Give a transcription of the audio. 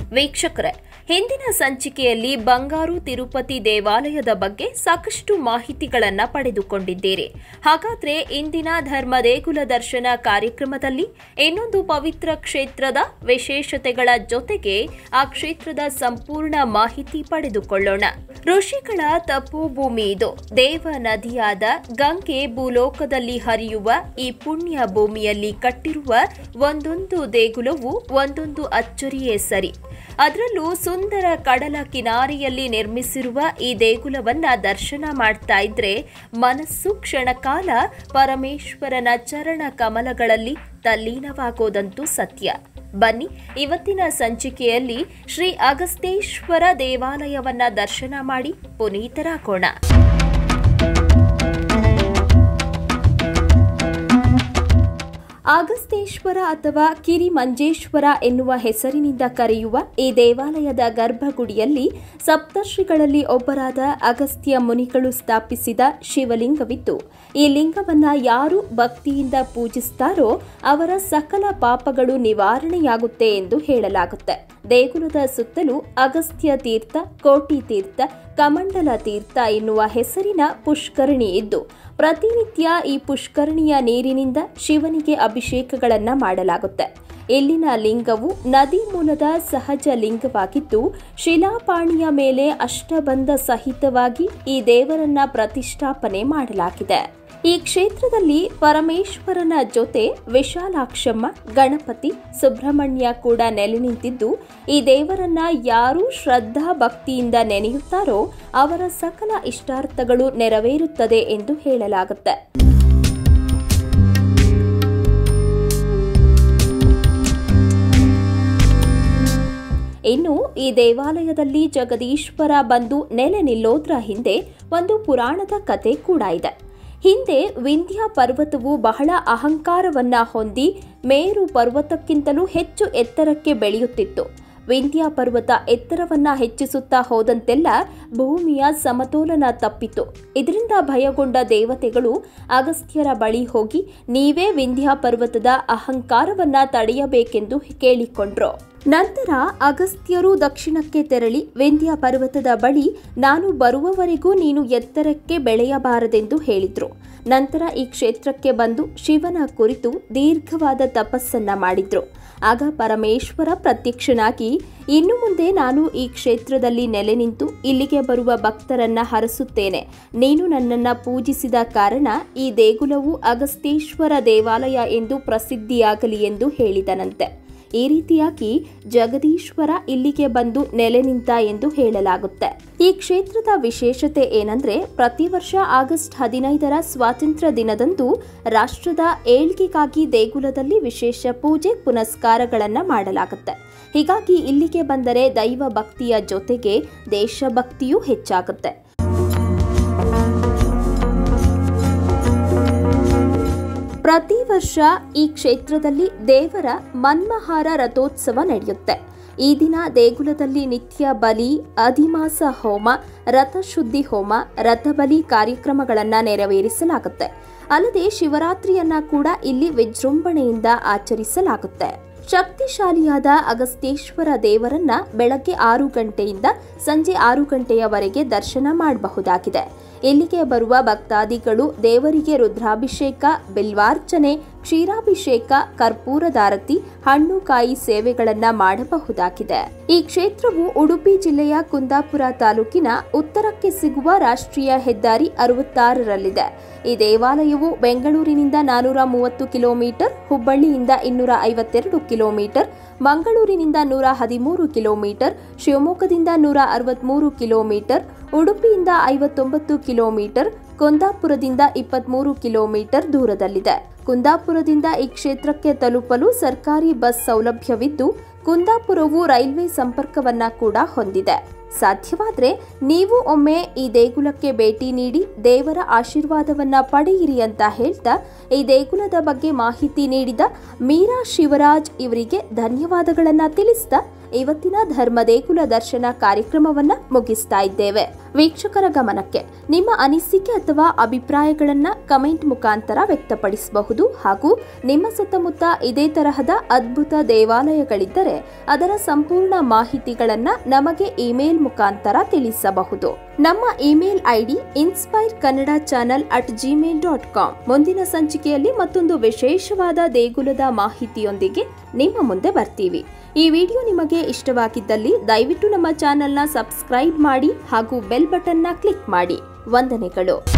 ವೀಕ್ಷಕರೇ ಹಿಂದಿನ ಸಂಚಿಕೆಯಲ್ಲಿ ಬಂಗಾರು ತಿರುಪತಿ ದೇವಾಲಯದ ಬಗ್ಗೆ ಸಾಕಷ್ಟು ಮಾಹಿತಿಗಳನ್ನು ಪಡೆದುಕೊಂಡಿದ್ದೀರಿ ಹಾಗಾದ್ರೆ ಇಂದಿನ ಧರ್ಮ ದೇಗುಲ ದರ್ಶನ ಕಾರ್ಯಕ್ರಮದಲ್ಲಿ ಇನ್ನೊಂದು ಪವಿತ್ರ ಕ್ಷೇತ್ರದ ವಿಶೇಷತೆಗಳ ಜೊತೆಗೆ ಆ ಕ್ಷೇತ್ರದ ಸಂಪೂರ್ಣ ಮಾಹಿತಿ ಪಡೆದುಕೊಳ್ಳೋಣ ಋಷಿಗಳ ತಪೋಭೂಮಿ ಇದು ದೇವ ನದಿಯಾದ ಗಂಗೆ ಭೂಲೋಕದಲ್ಲಿ ಹರಿಯುವ ಈ ಪುಣ್ಯ ಭೂಮಿಯಲ್ಲಿ ಕಟ್ಟಿರುವ ಒಂದೊಂದು ದೇಗುಲವು ಒಂದೊಂದು ಅಚ್ಚರಿಯೇ ಸರಿ ಅದರಲ್ಲೂ ಸುಂದರ ಕಡಲ ಕಿನಾರಿಯಲ್ಲಿ ನಿರ್ಮಿಸಿರುವ ಈ ದೇಗುಲವನ್ನ ದರ್ಶನ ಮಾಡ್ತಾ ಇದ್ರೆ ಮನಸ್ಸು ಕ್ಷಣಕಾಲ ಪರಮೇಶ್ವರನ ಚರಣ ಕಮಲಗಳಲ್ಲಿ ತಲ್ಲೀನವಾಗೋದಂತೂ ಸತ್ಯ ಬನ್ನಿ ಇವತ್ತಿನ ಸಂಚಿಕೆಯಲ್ಲಿ ಶ್ರೀ ಅಗಸ್ತೇಶ್ವರ ದೇವಾಲಯವನ್ನ ದರ್ಶನ ಮಾಡಿ ಪುನೀತರಾಗೋಣ ಆಗಸ್ತೇಶ್ವರ ಅಥವಾ ಕಿರಿಮಂಜೇಶ್ವರ ಎನ್ನುವ ಹೆಸರಿನಿಂದ ಕರೆಯುವ ಈ ದೇವಾಲಯದ ಗರ್ಭಗುಡಿಯಲ್ಲಿ ಸಪ್ತರ್ಷಿಗಳಲ್ಲಿ ಒಬ್ಬರಾದ ಅಗಸ್ತ್ಯ ಮುನಿಗಳು ಸ್ಥಾಪಿಸಿದ ಶಿವಲಿಂಗವಿದ್ದು ಈ ಲಿಂಗವನ್ನ ಯಾರು ಭಕ್ತಿಯಿಂದ ಪೂಜಿಸ್ತಾರೋ ಅವರ ಸಕಲ ಪಾಪಗಳು ನಿವಾರಣೆಯಾಗುತ್ತೆ ಎಂದು ಹೇಳಲಾಗುತ್ತೆ ದೇಗುಲದ ಸುತ್ತಲೂ ಅಗಸ್ತ್ಯ ತೀರ್ಥ ಕೋಟಿ ತೀರ್ಥ ಕಮಂಡಲ ತೀರ್ಥ ಎನ್ನುವ ಹೆಸರಿನ ಪುಷ್ಕರಣಿ ಇದ್ದು ಪ್ರತಿನಿತ್ಯ ಈ ಪುಷ್ಕರಣಿಯ ನೀರಿನಿಂದ ಶಿವನಿಗೆ ಅಭಿಷೇಕಗಳನ್ನ ಮಾಡಲಾಗುತ್ತೆ ಇಲ್ಲಿನ ಲಿಂಗವು ನದಿ ಮೂಲದ ಸಹಜ ಲಿಂಗವಾಗಿದ್ದು ಶಿಲಾಪಾಣಿಯ ಮೇಲೆ ಅಷ್ಟಬಂಧ ಸಹಿತವಾಗಿ ಈ ದೇವರನ್ನ ಪ್ರತಿಷ್ಠಾಪನೆ ಮಾಡಲಾಗಿದೆ ಈ ಕ್ಷೇತ್ರದಲ್ಲಿ ಪರಮೇಶ್ವರನ ಜೊತೆ ವಿಶಾಲಾಕ್ಷಮ್ಮ ಗಣಪತಿ ಸುಬ್ರಹ್ಮಣ್ಯ ಕೂಡ ನೆಲೆ ನಿಂತಿದ್ದು ಈ ದೇವರನ್ನ ಯಾರು ಶ್ರದ್ಧಾ ಭಕ್ತಿಯಿಂದ ನೆನೆಯುತ್ತಾರೋ ಅವರ ಸಕಲ ಇಷ್ಟಾರ್ಥಗಳು ನೆರವೇರುತ್ತದೆ ಎಂದು ಹೇಳಲಾಗುತ್ತೆ ಇನ್ನು ಈ ದೇವಾಲಯದಲ್ಲಿ ಜಗದೀಶ್ವರ ಬಂದು ನೆಲೆ ನಿಲ್ಲೋದ್ರ ಹಿಂದೆ ಒಂದು ಪುರಾಣದ ಕತೆ ಕೂಡ ಇದೆ ಹಿಂದೆ ವಿಂಧ್ಯ ಪರ್ವತವು ಬಹಳ ಅಹಂಕಾರವನ್ನ ಹೊಂದಿ ಮೇರು ಪರ್ವತಕ್ಕಿಂತಲೂ ಹೆಚ್ಚು ಎತ್ತರಕ್ಕೆ ಬೆಳೆಯುತ್ತಿತ್ತು ವಿಂಧ್ಯ ಪರ್ವತ ಎತ್ತರವನ್ನ ಹೆಚ್ಚಿಸುತ್ತಾ ಹೋದಂತೆಲ್ಲ ಭೂಮಿಯ ಸಮತೋಲನ ತಪ್ಪಿತು ಇದರಿಂದ ಭಯಗೊಂಡ ದೇವತೆಗಳು ಅಗಸ್ತ್ಯರ ಬಳಿ ಹೋಗಿ ನೀವೇ ವಿಂಧ್ಯ ಪರ್ವತದ ಅಹಂಕಾರವನ್ನ ತಡೆಯಬೇಕೆಂದು ಕೇಳಿಕೊಂಡ್ರು ನಂತರ ಅಗಸ್ತ್ಯರು ದಕ್ಷಿಣಕ್ಕೆ ತೆರಳಿ ವಿಂಧ್ಯ ಪರ್ವತದ ಬಳಿ ನಾನು ಬರುವವರೆಗೂ ನೀನು ಎತ್ತರಕ್ಕೆ ಬೆಳೆಯಬಾರದೆಂದು ಹೇಳಿದ್ರು ನಂತರ ಈ ಕ್ಷೇತ್ರಕ್ಕೆ ಬಂದು ಶಿವನ ಕುರಿತು ದೀರ್ಘವಾದ ತಪಸ್ಸನ್ನ ಮಾಡಿದ್ರು ಆಗ ಪರಮೇಶ್ವರ ಪ್ರತ್ಯಕ್ಷನಾಗಿ ಇನ್ನು ಮುಂದೆ ನಾನು ಈ ಕ್ಷೇತ್ರದಲ್ಲಿ ನೆಲೆ ನಿಂತು ಇಲ್ಲಿಗೆ ಬರುವ ಭಕ್ತರನ್ನ ಹರಸುತ್ತೇನೆ ನೀನು ನನ್ನನ್ನ ಪೂಜಿಸಿದ ಕಾರಣ ಈ ದೇಗುಲವು ಅಗಸ್ತೇಶ್ವರ ದೇವಾಲಯ ಎಂದು ಪ್ರಸಿದ್ಧಿಯಾಗಲಿ ಎಂದು ಹೇಳಿದನಂತೆ ಈ ರೀತಿಯಾಗಿ ಜಗದೀಶ್ವರ ಇಲ್ಲಿಗೆ ಬಂದು ನೆಲೆ ನಿಂತ ಎಂದು ಹೇಳಲಾಗುತ್ತೆ ಈ ಕ್ಷೇತ್ರದ ವಿಶೇಷತೆ ಏನಂದ್ರೆ ಪ್ರತಿ ವರ್ಷ ಆಗಸ್ಟ್ ಹದಿನೈದರ ಸ್ವಾತಂತ್ರ್ಯ ದಿನದಂದು ರಾಷ್ಟ್ರದ ಏಳ್ಗೆಗಾಗಿ ದೇಗುಲದಲ್ಲಿ ವಿಶೇಷ ಪೂಜೆ ಪುನಸ್ಕಾರಗಳನ್ನ ಮಾಡಲಾಗುತ್ತೆ ಹೀಗಾಗಿ ಇಲ್ಲಿಗೆ ಬಂದರೆ ದೈವ ಭಕ್ತಿಯ ಜೊತೆಗೆ ದೇಶಭಕ್ತಿಯೂ ಹೆಚ್ಚಾಗುತ್ತೆ ಪ್ರತಿ ವರ್ಷ ಈ ಕ್ಷೇತ್ರದಲ್ಲಿ ದೇವರ ಮನ್ಮಹಾರ ರಥೋತ್ಸವ ನಡೆಯುತ್ತೆ ಈ ದಿನ ದೇಗುಲದಲ್ಲಿ ನಿತ್ಯ ಬಲಿ ಅಧಿಮಾಸ ಹೋಮ ರಥಶುದ್ಧಿ ಹೋಮ ರಥಬಲಿ ಕಾರ್ಯಕ್ರಮಗಳನ್ನು ನೆರವೇರಿಸಲಾಗುತ್ತೆ ಅಲ್ಲದೆ ಶಿವರಾತ್ರಿಯನ್ನ ಕೂಡ ಇಲ್ಲಿ ವಿಜೃಂಭಣೆಯಿಂದ ಆಚರಿಸಲಾಗುತ್ತೆ ಶಕ್ತಿಶಾಲಿಯಾದ ಅಗಸ್ತೇಶ್ವರ ದೇವರನ್ನ ಬೆಳಗ್ಗೆ ಆರು ಗಂಟೆಯಿಂದ ಸಂಜೆ ಆರು ಗಂಟೆಯವರೆಗೆ ದರ್ಶನ ಮಾಡಬಹುದಾಗಿದೆ ಇಲ್ಲಿಗೆ ಬರುವ ಭಕ್ತಾದಿಗಳು ದೇವರಿಗೆ ರುದ್ರಾಭಿಷೇಕ ಬಿಲ್ವಾರ್ಚನೆ ಕ್ಷೀರಾಭಿಷೇಕ ಕರ್ಪೂರದಾರತಿ ಹಣ್ಣು ಕಾಯಿ ಸೇವೆಗಳನ್ನ ಮಾಡಬಹುದಾಗಿದೆ ಈ ಕ್ಷೇತ್ರವು ಉಡುಪಿ ಜಿಲ್ಲೆಯ ಕುಂದಾಪುರ ತಾಲೂಕಿನ ಉತ್ತರಕ್ಕೆ ಸಿಗುವ ರಾಷ್ಟ್ರೀಯ ಹೆದ್ದಾರಿ ಅರವತ್ತಾರರಲ್ಲಿದೆ ಈ ದೇವಾಲಯವು ಬೆಂಗಳೂರಿನಿಂದ ನಾನೂರ ಮೂವತ್ತು ಕಿಲೋಮೀಟರ್ ಹುಬ್ಬಳ್ಳಿಯಿಂದ ಇನ್ನೂರ ಐವತ್ತೆರಡು ಕಿಲೋಮೀಟರ್ ಮಂಗಳೂರಿನಿಂದ ನೂರ ಹದಿಮೂರು ಕಿಲೋಮೀಟರ್ ಶಿವಮೊಗ್ಗದಿಂದ ನೂರ ಅರವತ್ಮೂರು ಕಿಲೋಮೀಟರ್ ಉಡುಪಿಯಿಂದ ಐವತ್ತೊಂಬತ್ತು ಕಿಲೋಮೀಟರ್ ಕುಂದಾಪುರದಿಂದ ಇಪ್ಪತ್ಮೂರು ಕಿಲೋಮೀಟರ್ ದೂರದಲ್ಲಿದೆ ಕುಂದಾಪುರದಿಂದ ಈ ಕ್ಷೇತ್ರಕ್ಕೆ ತಲುಪಲು ಸರ್ಕಾರಿ ಬಸ್ ಸೌಲಭ್ಯವಿದ್ದು ಕುಂದಾಪುರವು ರೈಲ್ವೆ ಸಂಪರ್ಕವನ್ನ ಕೂಡ ಹೊಂದಿದೆ ಸಾಧ್ಯವಾದ್ರೆ ನೀವು ಒಮ್ಮೆ ಈ ದೇಗುಲಕ್ಕೆ ಭೇಟಿ ನೀಡಿ ದೇವರ ಆಶೀರ್ವಾದವನ್ನ ಪಡೆಯಿರಿ ಅಂತ ಹೇಳ್ತಾ ಈ ದೇಗುಲದ ಬಗ್ಗೆ ಮಾಹಿತಿ ನೀಡಿದ ಮೀರಾ ಶಿವರಾಜ್ ಇವರಿಗೆ ಧನ್ಯವಾದಗಳನ್ನ ತಿಳಿಸ್ತಾ ಇವತ್ತಿನ ಧರ್ಮ ದೇಗುಲ ದರ್ಶನ ಕಾರ್ಯಕ್ರಮವನ್ನ ಮುಗಿಸ್ತಾ ಇದ್ದೇವೆ ವೀಕ್ಷಕರ ಗಮನಕ್ಕೆ ನಿಮ್ಮ ಅನಿಸಿಕೆ ಅಥವಾ ಅಭಿಪ್ರಾಯಗಳನ್ನ ಕಮೆಂಟ್ ಮುಖಾಂತರ ವ್ಯಕ್ತಪಡಿಸಬಹುದು ಹಾಗೂ ನಿಮ್ಮ ಸುತ್ತಮುತ್ತ ಇದೇ ತರಹದ ಅದ್ಭುತ ದೇವಾಲಯಗಳಿದ್ದರೆ ಅದರ ಸಂಪೂರ್ಣ ಮಾಹಿತಿಗಳನ್ನ ನಮಗೆ ಇಮೇಲ್ ಮುಖಾಂತರ ತಿಳಿಸಬಹುದು ನಮ್ಮ email ID inspire Kannada channel at Gmail dot com ಮುಂದಿನ ಸಂಚಿಕೆಯಲ್ಲಿ ಮತ್ತೊಂದು ವಿಶೇಷವಾದ ದೇಗುಲದ ಮಾಹಿತಿಯೊಂದಿಗೆ ನಿಮ್ಮ ಮುಂದೆ ಬರ್ತೀವಿ ಈ ವಿಡಿಯೋ ನಿಮಗೆ ಇಷ್ಟವಾಗಿದ್ದಲ್ಲಿ ದಯವಿಟ್ಟು ನಮ್ಮ ಚಾನೆಲ್ನ ಸಬ್ಸ್ಕ್ರೈಬ್ ಮಾಡಿ ಹಾಗೂ ಬೆಲ್ ಬಟನ್ನ ಕ್ಲಿಕ್ ಮಾಡಿ ವಂದನೆಗಳು